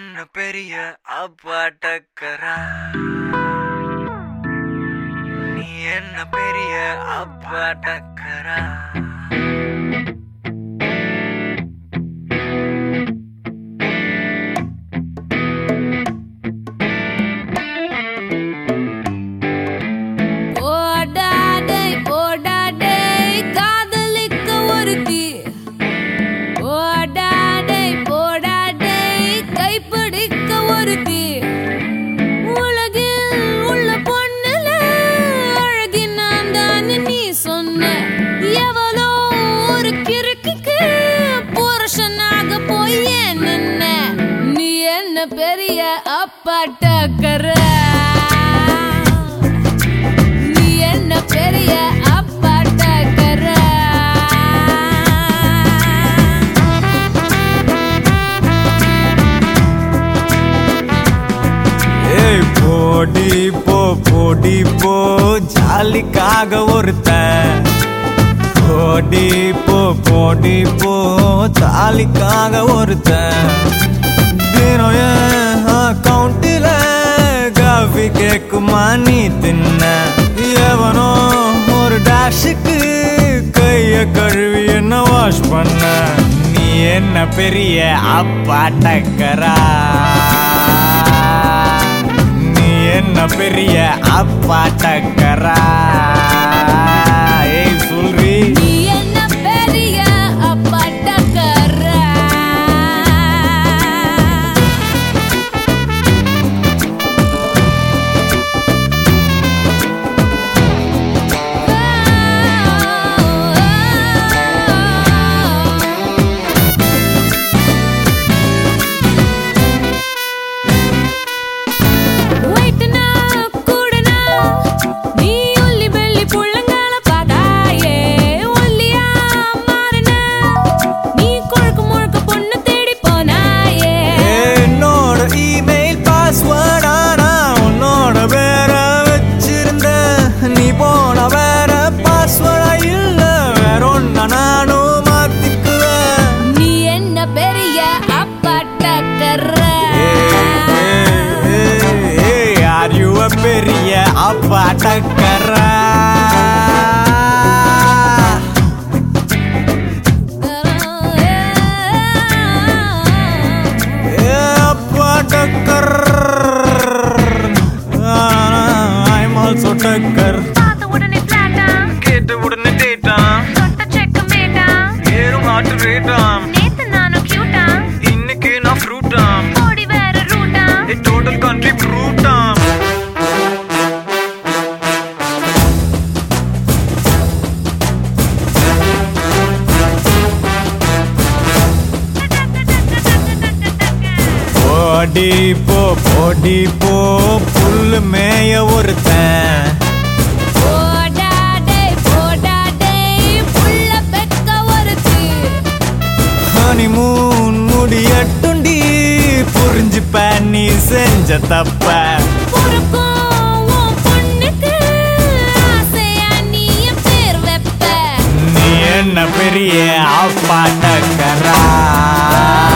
என்ன பெரிய அப்பாட்டக்கரா நீ என்ன பெரிய அப்பாட்டக்கரா போடாடே போடாடே காதலிக்க ஒருத்தி போடாடே போடாடே கைப்பிடிக்க ஒருத்தி உலகில் உள்ள பொண்ணுல அழகி நான் தான் நீ சொன்ன எவளோ ஒரு கிறுக்குக்கு புருஷனாக போய் ஏன் நின்ன நீ என்ன பெரிய அப்பாட்டக்கற நீ என்ன பெரிய அப்பாட்டக்கற ஏய் போடி போ போடி போ ஜாலிக்காக ஒருத்தன் போடி போ போடி போ ஜாலிக்காக ஒருத்தன் தினம் என் அக்கௌண்ட்டில் காஃபி கேக்குமா நீ தின்ன எவனோ ஒரு டேஷுக்கு கைய கழுவி என்ன வாஷ் பண்ண நீ என்ன பெரிய அப்பாட்டக்கரா நீ என்ன பெரிய அப்பாட்டக்கரா ஏய் சொல்றி நீ என்ன பெரிய அப்பாட்டக்கற வெயிட்டுனா கூடனா நீ ஒல்லி வெள்ளி புள்ளங்கால பார்த்தாயே ஒல்லியா மாறின நீ கொழுக்கு முழுக்க பொண்ணு தேடி போனாயே என்னோட இமெயில் பாஸ்வேர்ட் ஆனா உன்னோட வேற வச்சிருந்தேன் நீ போன வேற பாஸ்வேர்டா இல்ல வேற ஒன்ன நானும் மாத்திக்குவேன் நீ என்ன பெரிய அப்பாட்டக்கற ஆர் யூ பெரிய அப்பாட்டக்கரா ஏ அப்பாட்டக்கர் ஐம் ஆல்சோ டக்கர் பார்த்த உடனே பிளாட்டா கேட்ட உடனே டேட்டாம் தொட்ட செக்க மேட்டா ஏறும் ஹார்ட் ரேட்டாம் நேத்து நானும் கியூட்டா இன்னைக்கு நான் ஃப்ரூட்டாம் ஓடி வேற ரூட்டா டோட்டல் கண்ட்ரி ஃப்ரூட்டாம் போடி போ போடி போ புல்லு மேய ஒருத்தன் போடாடே போடாடே புள்ள பெக்க ஒருத்தி ஹனிமூன் முடியட்டுண்டி புரிஞ்சுப்ப நீ செஞ்ச தப்ப பொறுக்கும் உன் பொண்ணுக்கு ஆசையா நீ என் பேர் வைப்ப நீ என்ன பெரிய அப்பாட்டக்கரா